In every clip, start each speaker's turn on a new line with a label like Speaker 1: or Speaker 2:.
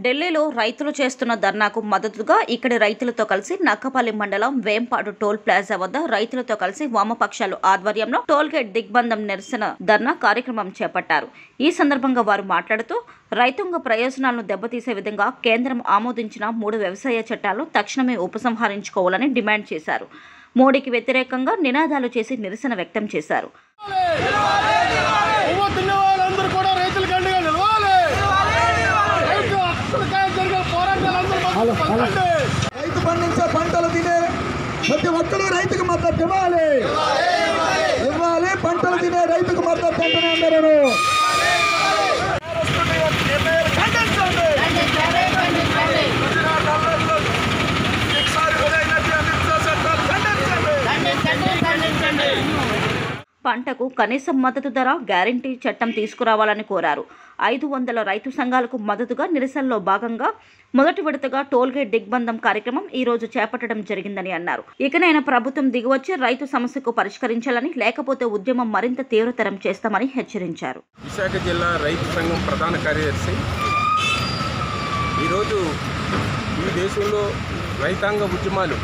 Speaker 1: ఢిల్లీలో రైతులు చేస్తున్న ధర్నాకు మద్దతుగా ఇక్కడి రైతులతో కలిసి నక్కపల్లి మండలం వేంపాడు టోల్ ప్లాజా వద్ద రైతులతో కలిసి వామపక్షాలు ఆధ్వర్యంలో టోల్ గేట్ దిగ్బంధం నిరసన ధర్నా కార్యక్రమం చేపట్టారు ఈ సందర్భంగా వారు మాట్లాడుతూ రైతాంగ ప్రయోజనాలను దెబ్బతీసే విధంగా కేంద్రం ఆమోదించిన మూడు వ్యవసాయ చట్టాలను తక్షణమే ఉపసంహరించుకోవాలని డిమాండ్ చేశారు మోడీకి వ్యతిరేకంగా నినాదాలు చేసి నిరసన వ్యక్తం చేశారు
Speaker 2: పువ్వు తినే వాళ్ళందరూ కూడా రైతులకు అండగా నిలవాలి రైతు హక్కులకై జరిగే పోరాటాలందరూ పంచండి.
Speaker 3: రైతు పండించే పంటలు తినే ప్రతి ఒక్కరు రైతుకు మద్దతు ఇవ్వాలి ఇవ్వాలి పంటలు తినే రైతుకు మద్దతు వెంటనే అందరూ
Speaker 1: పంటకు కనీస మద్దతు ధర గ్యారంటీ చట్టం తీసుకురావాలని కోరారు ఐదు వందల రైతు సంఘాలకు మద్దతుగా నిరసనలో భాగంగా మొదటి విడతగా టోల్గేట్ దిగ్బంధం కార్యక్రమం ఈ రోజు చేపట్టడం జరిగిందని అన్నారు ఇకనైనా ప్రభుత్వం దిగివచ్చి రైతు సమస్యకు పరిష్కరించాలని లేకపోతే ఉద్యమం మరింత తీవ్రతరం చేస్తామని హెచ్చరించారు
Speaker 4: విశాఖ జిల్లా రైతు సంఘం ప్రధాన కార్యదర్శి ఈరోజు ఈ దేశంలో రైతాంగ ఉద్యమాలు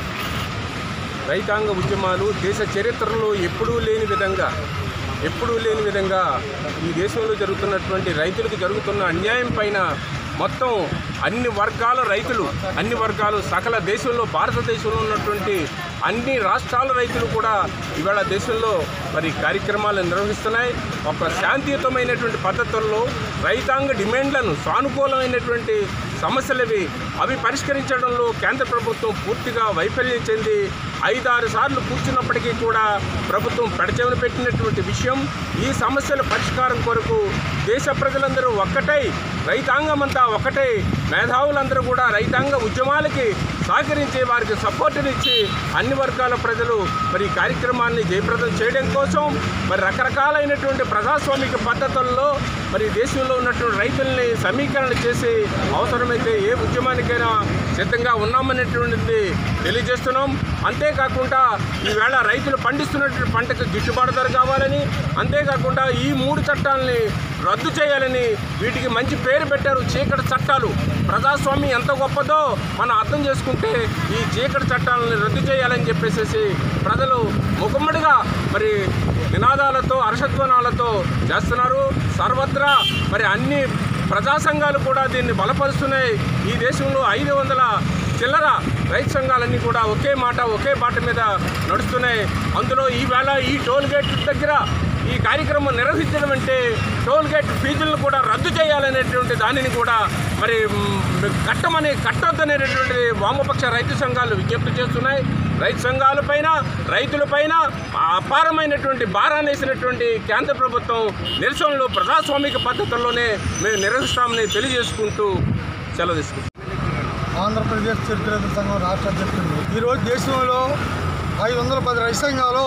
Speaker 4: రైతాంగ ఉద్యమాలు దేశ చరిత్రలో ఎప్పుడూ లేని విధంగా ఎప్పుడూ లేని విధంగా ఈ దేశంలో జరుగుతున్నటువంటి రైతులకు జరుగుతున్న అన్యాయం పైన మొత్తం అన్ని వర్గాల రైతులు అన్ని వర్గాలు సకల దేశంలో భారతదేశంలో ఉన్నటువంటి అన్ని రాష్ట్రాల రైతులు కూడా ఇవాళ దేశంలో మరి కార్యక్రమాలు నిర్వహిస్తున్నాయి ఒక శాంతియుతమైనటువంటి పద్ధతుల్లో రైతాంగ డిమాండ్లను సానుకూలమైనటువంటి సమస్యలవి అవి పరిష్కరించడంలో కేంద్ర ప్రభుత్వం పూర్తిగా వైఫల్యం చెంది ఐదారు సార్లు కూర్చున్నప్పటికీ కూడా ప్రభుత్వం పెడచెవిన పెట్టినటువంటి విషయం ఈ సమస్యల పరిష్కారం కొరకు దేశ ప్రజలందరూ ఒక్కటై రైతాంగమంతా ఒకటై మేధావులందరూ కూడా రైతాంగ ఉద్యమాలకి సహకరించి వారికి సపోర్టునిచ్చి అన్ని వర్గాల ప్రజలు మరి ఈ కార్యక్రమాన్ని జయప్రదం చేయడం కోసం మరి రకరకాలైనటువంటి ప్రజాస్వామిక పద్ధతుల్లో మరి దేశంలో ఉన్నటువంటి రైతుల్ని సమీకరణ చేసి అవసరమైతే ఏ ఉద్యమానికైనా సిద్ధంగా ఉన్నామనేటువంటిది తెలియజేస్తున్నాం అంతేకాకుండా ఈవేళ రైతులు పండిస్తున్నటువంటి పంటకు గిట్టుబాటు ధర కావాలని అంతేకాకుండా ఈ మూడు చట్టాలని రద్దు చేయాలని వీటికి మంచి పేరు పెట్టారు చీకటి చట్టాలు ప్రజాస్వామ్యం ఎంత గొప్పదో మనం అర్థం చేసుకుంటే ఈ చీకటి చట్టాలను రద్దు చేయాలని చెప్పేసి ప్రజలు ముఖమ్మడిగా మరి నినాదాలతో హర్షధ్వనాలతో చేస్తున్నారు సర్వత్రా మరి అన్ని ప్రజా సంఘాలు కూడా దీన్ని బలపరుస్తున్నాయి ఈ దేశంలో ఐదు వందల చిల్లర రైతు సంఘాలన్నీ కూడా ఒకే మాట ఒకే బాట మీద నడుస్తున్నాయి అందులో ఈవేళ ఈ టోల్ గేట్ దగ్గర ఈ కార్యక్రమం నిర్వహించడం అంటే టోల్ గేట్ ఫీజులను కూడా రద్దు చేయాలనేటువంటి దానిని కూడా మరి మ్, కట్టమని కట్టొద్దనేటటువంటి వామపక్ష రైతు సంఘాలు విజ్ఞప్తి చేస్తున్నాయి రైతు సంఘాలపైన రైతులపైన అపారమైనటువంటి భారాన్ని వేసినటువంటి కేంద్ర ప్రభుత్వం నిరసనలు ప్రజాస్వామిక పద్ధతుల్లోనే మేము నిర్వహిస్తామని తెలియజేసుకుంటూ సెలవు తీసుకుంటాం
Speaker 2: ఆంధ్రప్రదేశ్ చరిత్ర సంఘం రాష్ట్ర అధ్యక్షుడు ఈరోజు దేశంలో ఐదు వందల పది రైతు సంఘాలు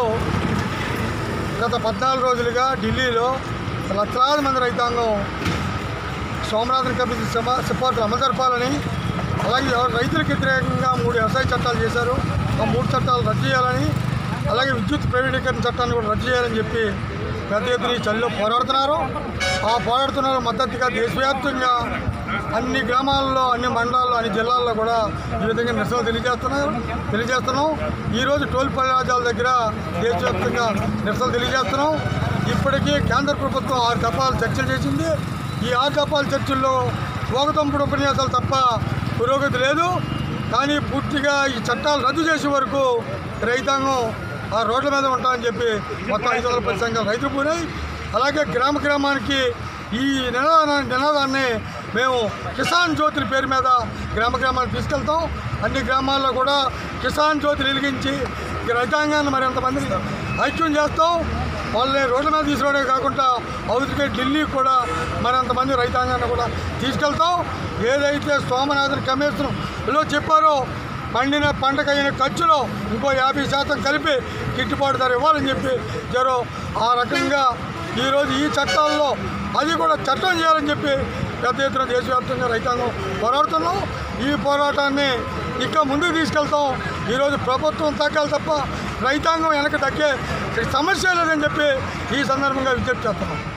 Speaker 2: గత పద్నాలుగు రోజులుగా ఢిల్లీలో లక్షలాది మంది రైతాంగం సోమనాథన్ కమిటీ సిఫా సిఫార్సులు అమలు జరపాలని అలాగే ఎవరు రైతులకు వ్యతిరేకంగా మూడు వ్యవసాయ చట్టాలు చేశారు ఆ మూడు చట్టాలు రద్దు చేయాలని అలాగే విద్యుత్ ప్రైవేటీకరణ చట్టాన్ని కూడా రద్దు చేయాలని చెప్పి పెద్ద ఎత్తున ఈ చలిలో పోరాడుతున్నారు ఆ పోరాడుతున్న మద్దతుగా దేశవ్యాప్తంగా అన్ని గ్రామాల్లో అన్ని మండలాల్లో అన్ని జిల్లాల్లో కూడా ఈ విధంగా నిరసన తెలియజేస్తున్నారు తెలియజేస్తున్నాం ఈరోజు టోల్ ప్లాజాల దగ్గర దేశవ్యాప్తంగా నిరసన తెలియజేస్తున్నాం ఇప్పటికీ కేంద్ర ప్రభుత్వం ఆరు దఫాలు చర్చలు చేసింది ఈ ఆరు దఫాల చర్చల్లో భోగతంపుడు ఉపన్యాసాలు తప్ప పురోగతి లేదు కానీ పూర్తిగా ఈ చట్టాలు రద్దు చేసే వరకు రైతాంగం ఆ రోడ్ల మీద ఉంటామని చెప్పి మొత్తం ఐదు వందల పది సంఘాలు రైతులు పోయినాయి అలాగే గ్రామ గ్రామానికి ఈ నినాదా నినాదాన్ని మేము కిసాన్ జ్యోతుల పేరు మీద గ్రామ గ్రామానికి తీసుకెళ్తాం అన్ని గ్రామాల్లో కూడా కిసాన్ జ్యోతులు వెలిగించి ఈ రైతాంగాన్ని మరి ఎంతమందిని ఐక్యం చేస్తాం వాళ్ళని రోడ్ల మీద తీసుకురావడమే కాకుండా అవతలికే ఢిల్లీ కూడా మరింతమంది రైతాంగాన్ని కూడా తీసుకెళ్తాం ఏదైతే సోమనాథన్ కమిషన్లో చెప్పారో పండిన పంటకైన ఖర్చులో ఇంకో యాభై శాతం కలిపి గిట్టుబాటు ధర ఇవ్వాలని చెప్పి జరో ఆ రకంగా ఈరోజు ఈ చట్టాల్లో అది కూడా చట్టం చేయాలని చెప్పి పెద్ద ఎత్తున దేశవ్యాప్తంగా రైతాంగం పోరాడుతున్నాం ఈ పోరాటాన్ని ఇంకా ముందుకు తీసుకెళ్తాం ఈరోజు ప్రభుత్వం తగ్గాలి తప్ప రైతాంగం వెనక తగ్గే సమస్య లేదని చెప్పి ఈ సందర్భంగా విజ్ఞప్తి చేస్తున్నాం